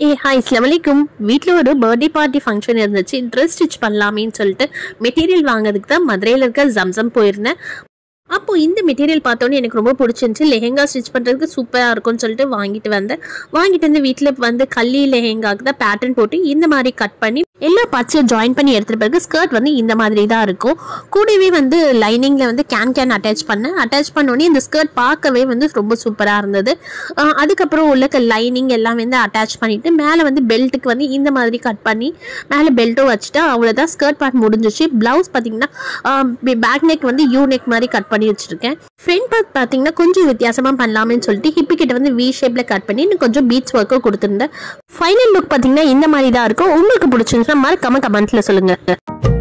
ஏ hi இஸ்லாம் வலைக்கும் வீட்டில் ஒரு பர்த்டே பார்ட்டி ஃபங்க்ஷன் இருந்துச்சு ட்ரெஸ் ஸ்டிச் பண்ணலாமேன்னு சொல்லிட்டு மெட்டீரியல் வாங்குறதுக்கு தான் மதுரையில் இருக்க ஜம்சம் போயிருந்தேன் அப்போ இந்த மெட்டீரியல் பார்த்தோன்னே எனக்கு ரொம்ப பிடிச்சிருந்துச்சு லெஹெங்கா ஸ்டிச் பண்ணுறதுக்கு சூப்பராக இருக்கும்னு சொல்லிட்டு வாங்கிட்டு வந்தேன் வாங்கிட்டு வந்து வீட்டில் வந்து கல்லி லெஹெங்காக்கு தான் பேட்டர்ன் போட்டு இந்த மாதிரி கட் பண்ணி எல்லா பார்ட்ஸையும் ஜாயின் பண்ணி எடுத்துகிட்டு பிறகு ஸ்கர்ட் வந்து இந்த மாதிரி தான் இருக்கும் கூடவே வந்து லைனிங்கில் வந்து கேன் கேன் அட்டாச் பண்ணேன் அட்டாச் பண்ணோடனே இந்த ஸ்கர்ட் பார்க்கவே வந்து ரொம்ப சூப்பராக இருந்தது அஹ் அதுக்கப்புறம் உள்ள லைனிங் எல்லாம் வந்து அட்டாச் பண்ணிட்டு மேலே வந்து பெல்ட்டுக்கு வந்து இந்த மாதிரி கட் பண்ணி மேலே பெல்ட்டும் வச்சுட்டு அவ்வளோதான் ஸ்கர்ட் பார்ட் முடிஞ்சிச்சு ப்ளவுஸ் பார்த்தீங்கன்னா பேக் நெக் வந்து யூ நெக் மாதிரி கட் பண்ணி வச்சிருக்கேன் ஃப்ரண்ட் பார்ட் பார்த்தீங்கன்னா கொஞ்சம் வித்தியாசமாக பண்ணலாமேன்னு சொல்லிட்டு ஹிப்பி கிட்ட வந்து வி ஷேப்பில் கட் பண்ணி இன்னும் கொஞ்சம் பீட்ஸ் ஒர்க்கும் கொடுத்துருந்தேன் ஃபைனல் லுக் பார்த்தீங்கன்னா இந்த மாதிரி தான் இருக்கும் உங்களுக்கு பிடிச்சிருந்துச்சுன்னா மறக்காம கமெண்ட்ல சொல்லுங்க